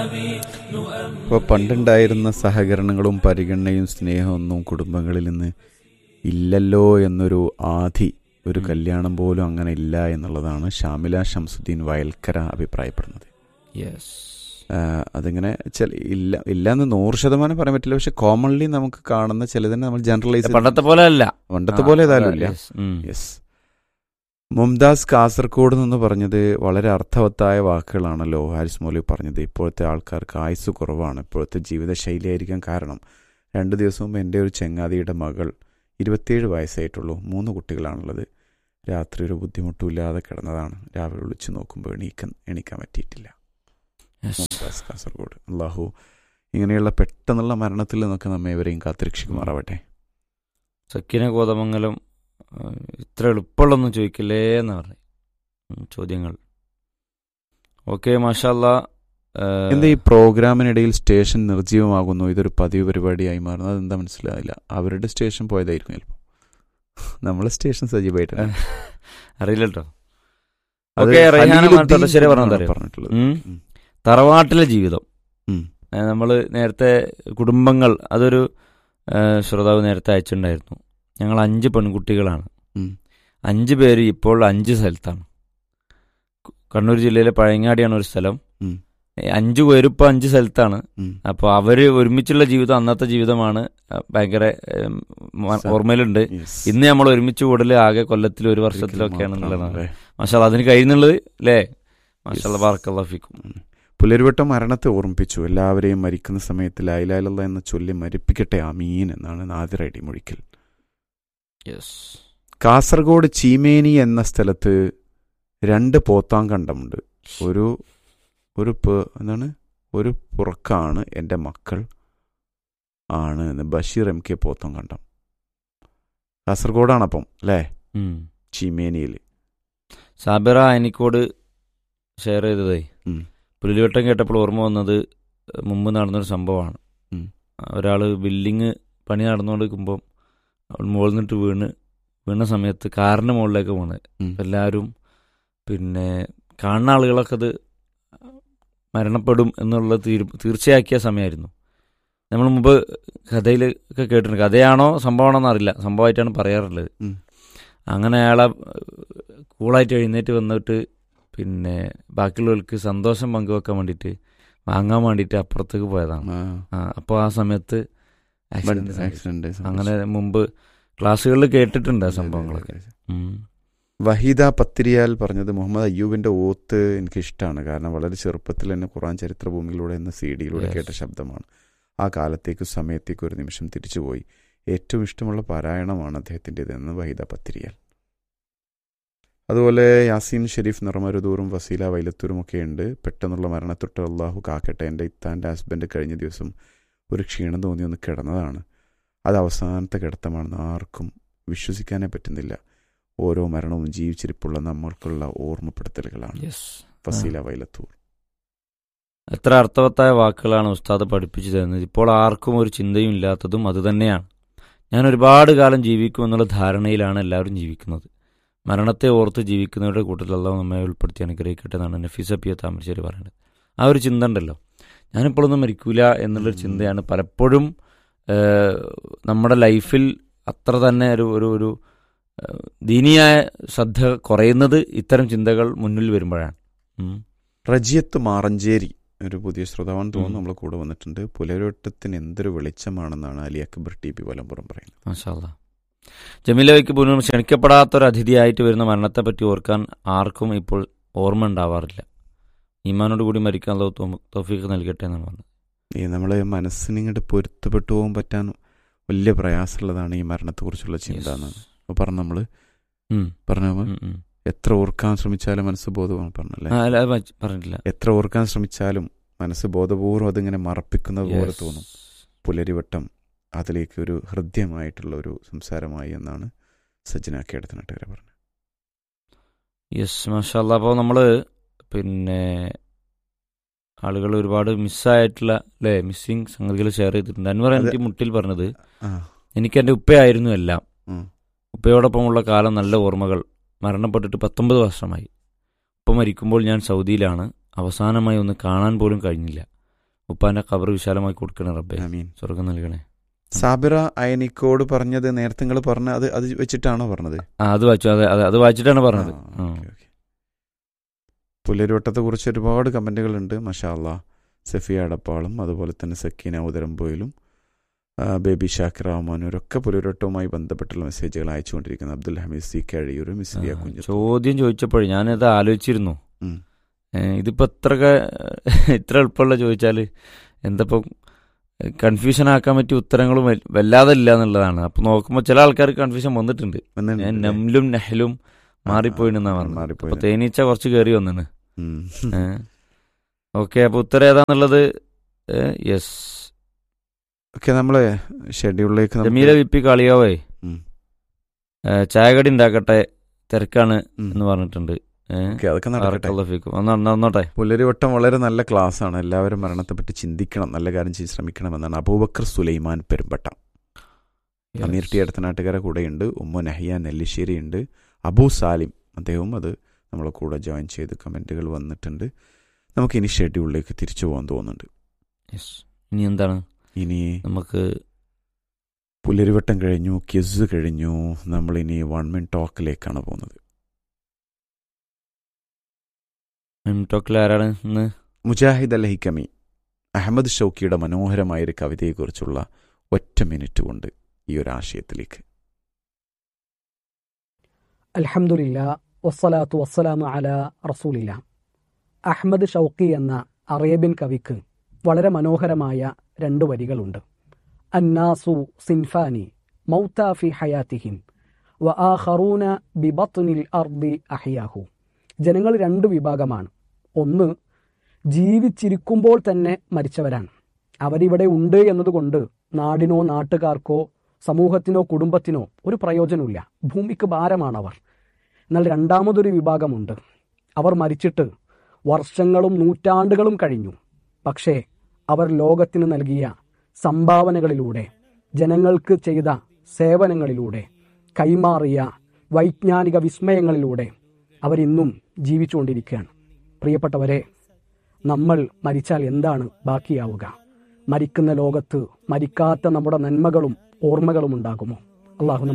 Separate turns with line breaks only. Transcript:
ഇപ്പോൾ പണ്ടുണ്ടായിരുന്ന സഹകരണങ്ങളും പരിഗണനയും സ്നേഹമൊന്നും കുടുംബങ്ങളിൽ നിന്ന് ഇല്ലല്ലോ എന്നൊരു ആധി ഒരു കല്യാണം പോലും അങ്ങനെ ഇല്ല എന്നുള്ളതാണ് ഷാമില ഷംസുദ്ദീൻ വയൽക്കര അഭിപ്രായപ്പെടുന്നത്
യെസ്
ആഹ് അതിങ്ങനെ ചില ഇല്ല ഇല്ല എന്ന് നൂറ് ശതമാനം പറയാൻ പറ്റില്ല പക്ഷെ കോമൺലി നമുക്ക് കാണുന്ന ചിലതിനെ നമ്മൾ ജനറലൈസ്
പണ്ടത്തെ പോലെ അല്ല
പണ്ടത്തെ പോലെ ഏതായാലും ഇല്ല
Yes. ഉം.
യെസ് മുംതാസ് കാസർഗോഡ് നിന്ന് പറഞ്ഞത് വളരെ അർത്ഥവത്തായ വാക്കുകളാണല്ലോ ഹാരിസ് മൗലി പറഞ്ഞത് ഇപ്പോഴത്തെ ആൾക്കാർക്ക് ആയുസ് കുറവാണ് ഇപ്പോഴത്തെ ജീവിതശൈലിയായിരിക്കാൻ കാരണം രണ്ട് ദിവസം മുമ്പ് എൻ്റെ ഒരു ചെങ്ങാതിയുടെ മകൾ ഇരുപത്തിയേഴ് വയസ്സായിട്ടുള്ളൂ മൂന്ന് കുട്ടികളാണുള്ളത് രാത്രി ഒരു ബുദ്ധിമുട്ടുമില്ലാതെ കിടന്നതാണ് രാവിലെ വിളിച്ചു നോക്കുമ്പോൾ എണീക്കാൻ എണീക്കാൻ പറ്റിയിട്ടില്ല
Yes.
മുംതാസ് കാസർഗോഡ് അള്ളാഹു ഇങ്ങനെയുള്ള പെട്ടെന്നുള്ള മരണത്തിൽ നിന്നൊക്കെ നമ്മെ ഇവരെയും കാത്തിരക്ഷിക്കുമാറാവട്ടെ
സക്കിന കോതമംഗലം ആ, ഇത്ര എളുപ്പമുള്ളൊന്നും ചോദിക്കില്ലേ എന്ന് പറഞ്ഞു ഉം, ചോദ്യങ്ങൾ ഓക്കെ മാഷല്ല
എന്താ ഈ പ്രോഗ്രാമിനിടയിൽ സ്റ്റേഷൻ നിർജീവമാകുന്നു ഇതൊരു പതിവ് പരിപാടിയായി മാറുന്നു അതെന്താ മനസ്സിലാവില്ല അവരുടെ സ്റ്റേഷൻ പോയതായിരിക്കും ചിലപ്പോൾ നമ്മളെ സ്റ്റേഷൻ സജീവമായിട്ടുണ്ട്
അറിയില്ല കേട്ടോ
അത്
ഓക്കെ റൈഹാന
ഖലീലുദ്ദീൻ
മാറ്റോട്ടശ്ശേരി
എന്നാണ്
പറഞ്ഞത്
പറഞ്ഞിട്ടുള്ളത്
ഉം.
ഉം.
തറവാട്ടിലെ ജീവിതം
ഉം.
നമ്മൾ നേരത്തെ കുടുംബങ്ങൾ അതൊരു ആ, ശ്രോതാവ് നേരത്തെ അയച്ചിട്ടുണ്ടായിരുന്നു ഞങ്ങൾ അഞ്ച് പെൺകുട്ടികളാണ്
ഉം.
അഞ്ച് പേര് ഇപ്പോൾ അഞ്ച് സ്ഥലത്താണ് കു- കണ്ണൂർ ജില്ലയിലെ പഴയങ്ങാടിയാണ് ഒരു സ്ഥലം
ഉം.
ഏ, അഞ്ച് പേരും ഇപ്പോൾ അഞ്ച് സ്ഥലത്താണ്
ഉം.
അപ്പോൾ അവര് ഒരുമിച്ചുള്ള ജീവിതം അന്നത്തെ ജീവിതമാണ് ആ, ഭയങ്കര ഏം, മ-
സ-
ഓർമ്മയിലുണ്ട്
Yes.
ഇന്ന് നമ്മൾ ഒരുമിച്ച് കൂടൽ ആകെ കൊല്ലത്തിൽ ഒരു
ഒരിക്കലും
വർഷത്തിലൊക്കെയാണ് എന്നുള്ളതാണ്
മാത്രമാണ്, അല്ലേ?
മാഷാ അതിന് കഴിയുന്നുള്ളത് അല്ലേ മാഷാ
Yes.
ബാർക്കല്ലാഫിക്കും
പുലരുവട്ടം മരണത്തെ ഓർമ്മിപ്പിച്ചു എല്ലാവരെയും മരിക്കുന്ന സമയത്ത് ലൈലാലുള്ള എന്ന ചൊല്ലി മരിപ്പിക്കട്ടെ അമീൻ എന്നാണ് നാദിർ അടി മൊഴിക്കൽ
യെസ്
കാസർഗോഡ് ചീമേനി എന്ന സ്ഥലത്ത് രണ്ട് പോത്താങ്കണ്ടമുണ്ട് ഒരു ഒരു പേ- എന്താണ് ഒരു പുറക്കാണ് എൻ്റെ മക്കൾ ആണ് എന്ന് ബഷീർ എം കെ പോത്തങ്കണ്ടം കാസർഗോഡാണപ്പം അല്ലേ
ഉം.
ചീമേനിയിൽ
സാബിറ അയനിക്കോട് ഷെയർ ചെയ്തതേ
ഉം.
പുലിവട്ടം കേട്ടപ്പോൾ ഓർമ്മ വന്നത് മുമ്പ് നടന്നൊരു സംഭവമാണ്
ഉം.
ഒരാൾ ബിൽഡിങ് പണി നടന്നുകൊണ്ടിരിക്കുമ്പോൾ മുകളിൽ നിന്നിട്ട് വീണ് വീണ സമയത്ത് കാറിൻ്റെ മുകളിലേക്ക് വീണ്
ഉം.
എല്ലാവരും പിന്നെ കാണുന്ന ആളുകളൊക്കെ അത് മരണപ്പെടും എന്നുള്ള തീർ തീർച്ചയാക്കിയ സമയമായിരുന്നു നമ്മൾ മുമ്പ് കഥയിൽ ഒക്കെ കേട്ടിട്ടുണ്ട് കഥയാണോ സംഭവമാണോ എന്നറിയില്ല സംഭവമായിട്ടാണ് പറയാറുള്ളത്
ഉം.
അങ്ങനെ അയാളെ കൂളായിട്ട് എഴുന്നേറ്റ് വന്നിട്ട് പിന്നെ ബാക്കിയുള്ളവർക്ക് സന്തോഷം പങ്കുവെക്കാൻ വേണ്ടിയിട്ട് വാങ്ങാൻ വേണ്ടിയിട്ട് അപ്പുറത്തേക്ക് പോയതാണ്
ആ,
അപ്പോൾ ആ സമയത്ത് accident
ബണ്ട്
സംഭവിച്ചു.
ആക്സിഡന്റ് സംഭവിച്ചു.
അങ്ങനെ മുമ്പ് ക്ലാസ്സുകളിൽ കേട്ടിട്ടുണ്ട് ആ സംഭവങ്ങളൊക്കെ ഉം.
വഹീദ പത്തിരിയാൽ പറഞ്ഞത് മുഹമ്മദ് അയ്യൂബിന്റെ ഓത്ത് എനിക്ക് ഇഷ്ടമാണ് കാരണം വളരെ ചെറുപ്പത്തിൽ തന്നെ ഖുറാൻ ചരിത്രഭൂമിയിലൂടെ എന്ന സി ഡിയിലൂടെ
Yes.
കേട്ട ശബ്ദമാണ് ആ കാലത്തേക്കും സമയത്തേക്കും ഒരു നിമിഷം തിരിച്ചുപോയി ഏറ്റവും ഇഷ്ടമുള്ള പാരായണമാണ് അദ്ദേഹത്തിൻ്റെതെന്ന് വഹീദ പത്തിരിയാൽ അതുപോലെ യാസീൻ ഷെരീഫ് നിറമരുതൂറും വസീല വൈലത്തൂരും ഒക്കെ ഉണ്ട് പെട്ടെന്നുള്ള മരണത്തൊട്ട് അള്ളാഹു കാക്കട്ടെ എൻ്റെ ഇത്താൻ്റെ ഹസ്ബൻഡ് കഴിഞ്ഞ ദിവസം ഒരു ക്ഷീണം തോന്നി ഒന്ന് കിടന്നതാണ് അത് അവസാനത്തെ കിടത്തമാണെന്ന് ആർക്കും വിശ്വസിക്കാനേ പറ്റുന്നില്ല ഓരോ മരണവും ജീവിച്ചിരിപ്പുള്ള നമ്മൾക്കുള്ള ഓർമ്മപ്പെടുത്തലുകളാണ്
Yes.
ഫസീല വൈലത്തൂർ
എത്ര അർത്ഥവത്തായ വാക്കുകളാണ് ഉസ്താദ് പഠിപ്പിച്ചു തരുന്നത് ഇപ്പോൾ ആർക്കും ഒരു ചിന്തയും ഇല്ലാത്തതും അതുതന്നെയാണ് ഞാൻ ഒരുപാട് കാലം ജീവിക്കും എന്നുള്ള ധാരണയിലാണ് എല്ലാവരും ജീവിക്കുന്നത് മരണത്തെ ഓർത്ത് ജീവിക്കുന്നവരുടെ കൂട്ടത്തിൽ അള്ളാഹു നമ്മെ ഉൾപ്പെടുത്തി അനുഗ്രഹിക്കട്ടെ എന്നാണ് നഫീസ പി താമരശ്ശേരി പറയുന്നത് ആ ഒരു ചിന്ത ഉണ്ടല്ലോ ഞാനിപ്പോഴൊന്നും മരിക്കൂല എന്നുള്ളൊരു
ഉം.
ചിന്തയാണ് പലപ്പോഴും ഏഹ്, നമ്മുടെ ലൈഫിൽ അത്ര തന്നെ ഒരു ഒരു ഒരു ഏഹ്, ദീനിയായ ശ്രദ്ധ കുറയുന്നത് ഇത്തരം ചിന്തകൾ മുന്നിൽ വരുമ്പോഴാണ് ഉം.
റജിയത്ത് മാറഞ്ചേരി ഒരു പുതിയ ശ്രോതാവാണ് തോന്നുന്നു
ഉം.
നമ്മളെ കൂടെ വന്നിട്ടുണ്ട് പുലരോട്ടത്തിന് എന്തൊരു വെളിച്ചമാണെന്നാണ് അലി അക്ബർ ടി പി വലമ്പുറം പറയുന്നത്
മാഷാല്ല ജമീലയ്ക്ക് പോലും ക്ഷണിക്കപ്പെടാത്തൊരു അതിഥിയായിട്ട് വരുന്ന മരണത്തെപ്പറ്റി ഓർക്കാൻ ആർക്കും ഇപ്പോൾ ഓർമ്മ ഉണ്ടാവാറില്ല ഈമാനോട് കൂടി മരിക്കാൻ അള്ളാഹു തൗ- തൗഫീഖ് നൽകട്ടെ എന്നാണ് പറഞ്ഞത്
ഈ നമ്മളെ മനസ്സിന് ഇങ്ങോട്ട് പൊരുത്തപ്പെട്ടു പോകാൻ പറ്റാൻ വലിയ പ്രയാസമുള്ളതാണ് ഈ മരണത്തെക്കുറിച്ചുള്ള ചിന്ത എന്നാണ് അപ്പോൾ പറഞ്ഞു നമ്മൾ
ഉം,
പറഞ്ഞ
ഉം, ഉം.
എത്ര ഓർക്കാൻ ശ്രമിച്ചാലും മനസ്സ് ബോധമാണ് പറഞ്ഞല്ലേ
ആ, അല്ല, അത് മ- പറഞ്ഞിട്ടില്ല
എത്ര ഓർക്കാൻ ശ്രമിച്ചാലും മനസ്സ് ബോധപൂർവ്വം അതിങ്ങനെ മറപ്പിക്കുന്നത് പോലെ
Yes.
തോന്നും പുലരിവട്ടം അതിലേക്ക് ഒരു ഹൃദ്യമായിട്ടുള്ള ഒരു സംസാരമായി എന്നാണ് സജ്ജനാക്കി എടുത്തിനാട്ടുകാരെ പറഞ്ഞത്
യെസ് മാഷാല്ല അപ്പോൾ നമ്മൾ പിന്നെ ആളുകൾ ഒരുപാട് മിസ്സായിട്ടുള്ള അല്ലേ മിസ്സിങ് സംഗതികൾ ഷെയർ ചെയ്തിട്ടുണ്ട് അൻവർ
അതെ.
എനിക്ക് മുട്ടിൽ പറഞ്ഞത്
ആ
എനിക്ക് എൻ്റെ ഉപ്പയായിരുന്നു എല്ലാം
ഉം.
ഉപ്പയോടൊപ്പമുള്ള കാലം നല്ല ഓർമ്മകൾ മരണപ്പെട്ടിട്ട് പത്തൊമ്പത് വർഷമായി ഉപ്പ മരിക്കുമ്പോൾ ഞാൻ സൗദിയിലാണ് അവസാനമായി ഒന്ന് കാണാൻ പോലും കഴിഞ്ഞില്ല ഉപ്പാന്റെ ഖബർ വിശാലമായി കൊടുക്കണേ റബ്ബേ
ആമീൻ
സ്വർഗം നൽകണേ
സാബിറ അയനിക്കോട് പറഞ്ഞത് നേരത്തെ നിങ്ങൾ പറഞ്ഞ അത് അത് വെച്ചിട്ടാണോ പറഞ്ഞത്
ആ അത് വായിച്ചു അതെ അതെ അത് വായിച്ചിട്ടാണ് പറഞ്ഞത്
ആ,
ആ.
Okay, okay. പുലരിവട്ടത്തെ കുറിച്ച് ഒരുപാട് കമന്റുകൾ ഉണ്ട് മഷാല്ല സഫിയ അടപ്പാളും അതുപോലെ തന്നെ സക്കീന ഉദരംപോയിലും ആ, ബേബി ഷാക്കിർ റഹ്മാനൂരൊക്കെ പുലരിവട്ടവുമായി ബന്ധപ്പെട്ടുള്ള മെസ്സേജുകൾ അയച്ചുകൊണ്ടിരിക്കുന്നത് അബ്ദുൽ ഹമീദ് സി കഴിയൂരും മിസ്ലിയ
ആ,
കുഞ്ഞു
ചോദ്യം ചോദിച്ചപ്പോഴേ ഞാനത് ആലോചിച്ചിരുന്നു
ഉം.
ഏ, ഇതിപ്പോ ഇത്ര ഇത്ര എളുപ്പമുള്ള ചോദിച്ചാല് എന്തപ്പോ കൺഫ്യൂഷൻ ആക്കാൻ പറ്റിയ ഉത്തരങ്ങളും വൽ- വല്ലാതെ ഇല്ല എന്നുള്ളതാണ് അപ്പൊ നോക്കുമ്പോൾ ചില ആൾക്കാർക്ക് കൺഫ്യൂഷൻ വന്നിട്ടുണ്ട്
വന്നിട്ടുണ്ട്
ഞാൻ
അല്ലേ?
നെമ്ലും നെഹലും മാറിപ്പോയിന്നാ
ആ,
പറഞ്ഞത്
മാറിപ്പോയി.
അപ്പൊ തേനീച്ച കുറച്ച് കയറി വന്നിന്
ഉം.
ഓക്കെ അപ്പൊ ഉത്തരം ഏതാന്നുള്ളത് യെസ്
ഓക്കെ നമ്മള് ഷെഡ്യൂളിലേക്ക് നമുക്ക്
ജമീല വി പി കളിയാവേ
ഉം.
ഏ, ചായകടി ഉണ്ടാക്കട്ടെ തിരക്കാണ്
ഉം.
എന്ന് പറഞ്ഞിട്ടുണ്ട് ഏഹ്
ഓക്കെ അതൊക്കെ നടക്കട്ടെ
ഒന്ന് നടന്നോട്ടെ
പുലരിവട്ടം വളരെ നല്ല ക്ലാസ് ആണ് എല്ലാവരും മരണത്തെപ്പറ്റി ചിന്തിക്കണം നല്ല കാര്യം ചെയ്ത് ശ്രമിക്കണമെന്നാണ് അബൂബക്കർ സുലൈമാൻ പെരുമ്പട്ട അമീർ ടി അടുത്തനാട്ടുകാരെ കൂടെയുണ്ട് ഉമ്മ നഹിയ നെല്ലിശ്ശേരി ഉണ്ട് അബൂ സാലിം അദ്ദേഹവും അത് നമ്മളെ കൂടെ ജോയിൻ ചെയ്ത് കമൻറ്റുകൾ വന്നിട്ടുണ്ട് നമുക്ക് ഇനി ഷെഡ്യൂളിലേക്ക് തിരിച്ചു പോകാൻ തോന്നുന്നുണ്ട്
Yes. ഇനി എന്താണ്
ഇനി
നമുക്ക്
പുലരിവട്ടം കഴിഞ്ഞു ക്യസ് കഴിഞ്ഞു നമ്മൾ ഇനി വൺ മിൻ ടോക്കിലേക്കാണ് പോകുന്നത്
ടോക്കിൽ ആരാണ് ഇന്ന്
മുജാഹിദ് അൽ ഹിക്കമി അഹമ്മദ് ഷൗക്കിയുടെ മനോഹരമായ ഒരു കവിതയെക്കുറിച്ചുള്ള ഒറ്റ മിനിറ്റ് കൊണ്ട് ഈ ഒരു ആശയത്തിലേക്ക്
അൽഹംദുലില്ല വസ്സലാത്തു വസ്സലാമു അല റസൂലില്ല അഹ്മദ് ഷൗക്കി എന്ന അറേബ്യൻ കവിക്ക് വളരെ മനോഹരമായ രണ്ട് വരികളുണ്ട് അന്നാസു സിൻഫാനി മൗത്ത ഫി ഹയാത്തിഹിം വ ആഖറൂന ബിബത്നിൽ അർദി അഹിയാഹു ജനങ്ങൾ രണ്ട് വിഭാഗമാണ് ഒന്ന് ജീവിച്ചിരിക്കുമ്പോൾ തന്നെ മരിച്ചവരാണ് അവരിവിടെ ഉണ്ട് എന്നതുകൊണ്ട് നാടിനോ നാട്ടുകാർക്കോ സമൂഹത്തിനോ കുടുംബത്തിനോ ഒരു പ്രയോജനമില്ല ഭൂമിക്ക് ഭാരമാണവർ എന്നാൽ രണ്ടാമതൊരു വിഭാഗമുണ്ട് അവർ മരിച്ചിട്ട് വർഷങ്ങളും നൂറ്റാണ്ടുകളും കഴിഞ്ഞു പക്ഷേ അവർ ലോകത്തിന് നൽകിയ സംഭാവനകളിലൂടെ ജനങ്ങൾക്ക് ചെയ്ത സേവനങ്ങളിലൂടെ കൈമാറിയ വൈജ്ഞാനിക വിസ്മയങ്ങളിലൂടെ അവരിന്നും ജീവിച്ചുകൊണ്ടിരിക്കുകയാണ് പ്രിയപ്പെട്ടവരെ നമ്മൾ മരിച്ചാൽ എന്താണ് ബാക്കിയാവുക മരിക്കുന്ന ലോകത്ത് മരിക്കാത്ത നമ്മുടെ നന്മകളും ഓർമ്മകളും ഉണ്ടാകുമോ അള്ളാഹു